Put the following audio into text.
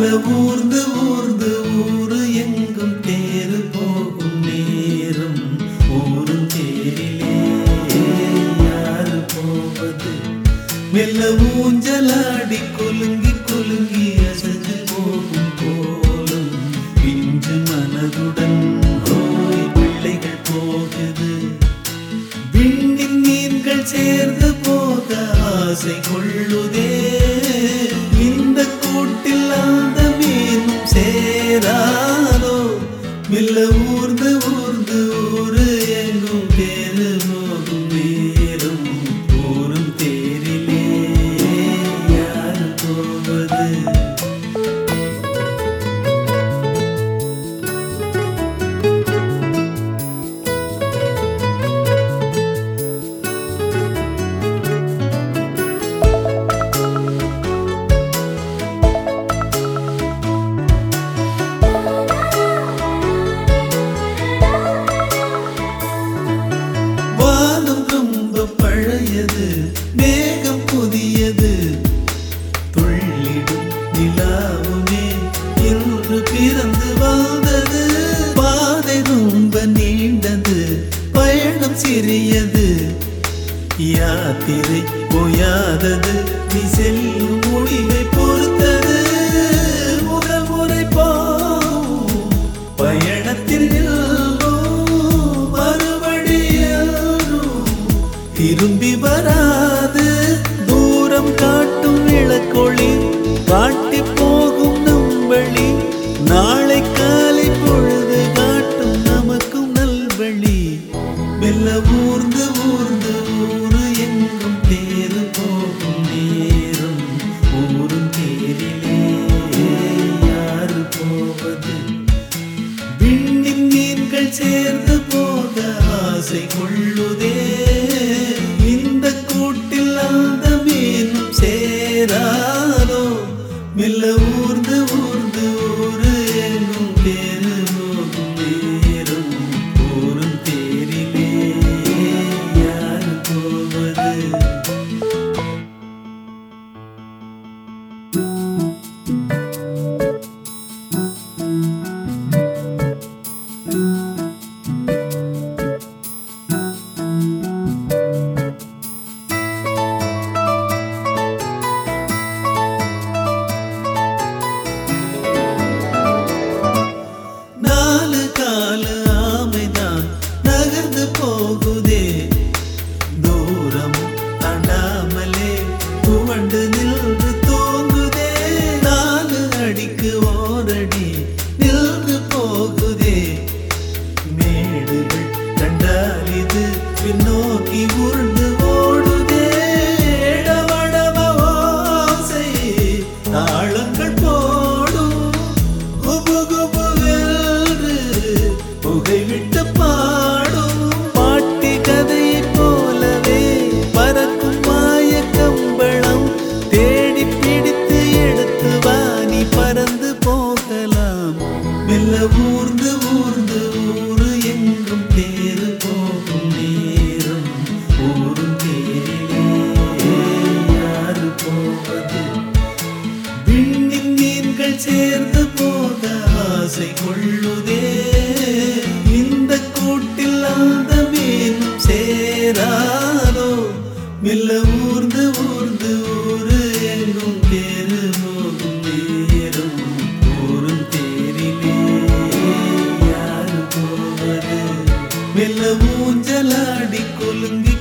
மெல்ல ஊர்ந்து ஊர்ந்து ஊரு எங்கும் தேரு போகும் நேரம் ஊரும் தேரிலே யாரு போவது மெல்ல ஊஞ்சலாடி குலுங்கி குலுங்கி அசைந்து போகும் போலும் பிஞ்சு மனதுடன் ஓய் பிள்ளைகள் போகுது விண்ணின் மீன்கள் சேர்ந்து போக ஆசை கொள்ளுதே இந்த கூட்டில் அந்த மீனும் சேராதோ மெல்ல ஊர்ந்து ஊர்ந்து ஊரு எங்கும் பேரு போகும் நேரம் ஊரும் தேரிலே யாரு போவது வானம் ரொம்ப பழையது மேகம் புதியது துள்ளிடும் நிலாவுமே இன்று பிறந்து வாழ்ந்தது பாதை ரொம்ப நீண்டது பயணம் சிறியது யாத்திரை ஓயாதது நீ செல்லும் முடிவை பொறுத்தது முதல் முறை போகும் பயணத்தில் நில்லும் மறுபடியும் திரும்பி வராது தூரம் காட்டும் விளக்கொளி காட்டி போகும் நம்பளி நாளை காலை பொழுது காட்டும் நமக்கும் நல்வழி மெல்ல ஊர்ந்து ஊர்ந்து ஊரு எங்கும் தேரு போகும் நேரம் ஊரும் தேரிலே யாரு போவது விண்ணின் மீன்கள் சேர்ந்து போக ஆசை கொள்ளுதே இந்த கூட்டில் அந்த மீனும் சேராதோ மெல்ல ஊர்ந்து ஊர்ந்து ஊரு எங்கும் பேரு போகும் நேரம் ஊரும் தேரிலே யாரு போவது நாலு காலு ஆமைதான் நகர்ந்து போகுதே தூரம் தாண்டாமலே துவண்டு நின்று தூங்குதே நாலு அடிக்கு ஓரடி நின்று போகுதே மேடுகள் கண்டால் இது பின்னோக்கி உருண்டு ஓடுதே இடவடவ ஓசை தாளங்கள் போடும் குபு குபுவென்று புகை விட்டு பாடும் பாட்டி கதையைப் போலவே பறக்கும் மாய கம்பளம் தேடி பிடித்து எடுத்து வாணி பறந்து போகலாம் மெல்ல ஊர்ந்து ஊர்ந்து ஊரு எங்கும் தேரு போகும் நேரம் ஊரும் தேரிலே யாரு போவது விண்ணின் மீன்கள் சேர்ந்து போக ஆசை கொள்ளுதே இந்த கூட்டில் அந்த மீனும் சேராதோ மெல்ல ஊர்ந்து ஊர்ந்து ஊரு எங்கும் தேரு போகும் நேரம் ஊரும் தேரிலே யாரு போவது மெல்ல ஊஞ்சலாடி குலுங்கி